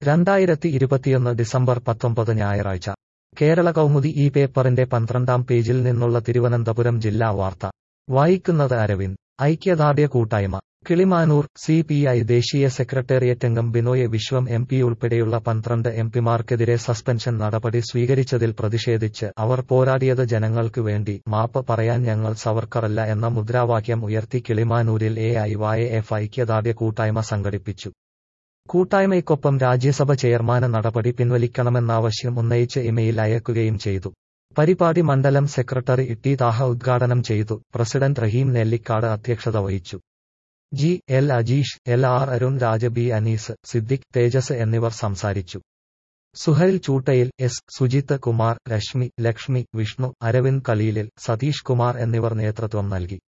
രണ്ടായിരത്തി ഇരുപത്തിയൊന്ന് ഡിസംബർ പത്തൊമ്പത് ഞായറാഴ്ച കേരള കൗമുദി ഈ പേപ്പറിന്റെ പന്ത്രണ്ടാം പേജിൽ നിന്നുള്ള തിരുവനന്തപുരം ജില്ലാ വാർത്ത വായിക്കുന്നത് അരവിന്ദ് ഐക്യദാർഢ്യ കൂട്ടായ്മ കിളിമാനൂർ സി പി ഐ ദേശീയ സെക്രട്ടേറിയറ്റ് അംഗം ബിനോയ് വിശ്വം എം പി ഉൾപ്പെടെയുള്ള പന്ത്രണ്ട് എം പിമാർക്കെതിരെ സസ്പെൻഷൻ നടപടി സ്വീകരിച്ചതിൽ പ്രതിഷേധിച്ച് അവർ പോരാടിയത് ജനങ്ങൾക്ക് വേണ്ടി മാപ്പ് പറയാൻ ഞങ്ങൾ സവർക്കറല്ല എന്ന മുദ്രാവാക്യം ഉയർത്തി കിളിമാനൂരിൽ എ ഐ വായ എഫ് ഐക്യദാർഢ്യ കൂട്ടായ്മ സംഘടിപ്പിച്ചു കൂട്ടായ്മയ്ക്കൊപ്പം രാജ്യസഭ ചെയർമാന് നടപടി പിൻവലിക്കണമെന്നാവശ്യം ഉന്നയിച്ച് ഇമെയിൽ അയക്കുകയും ചെയ്തു പരിപാടി മണ്ഡലം സെക്രട്ടറി ഇട്ടി താഹ ഉദ്ഘാടനം ചെയ്തു പ്രസിഡന്റ് റഹീം നെല്ലിക്കാട് അധ്യക്ഷത വഹിച്ചു G L Ajeesh L R Arun Raja B Anees Siddique Tejas എന്നിവർ സംസാരിച്ചു സുഹൈൽ ചൂട്ടയിൽ എസ് സുജിത്ത് കുമാർ രശ്മി ലക്ഷ്മി വിഷ്ണു അരവിന്ദ് കലീലിൽ സതീഷ് കുമാർ എന്നിവർ നേതൃത്വം നൽകി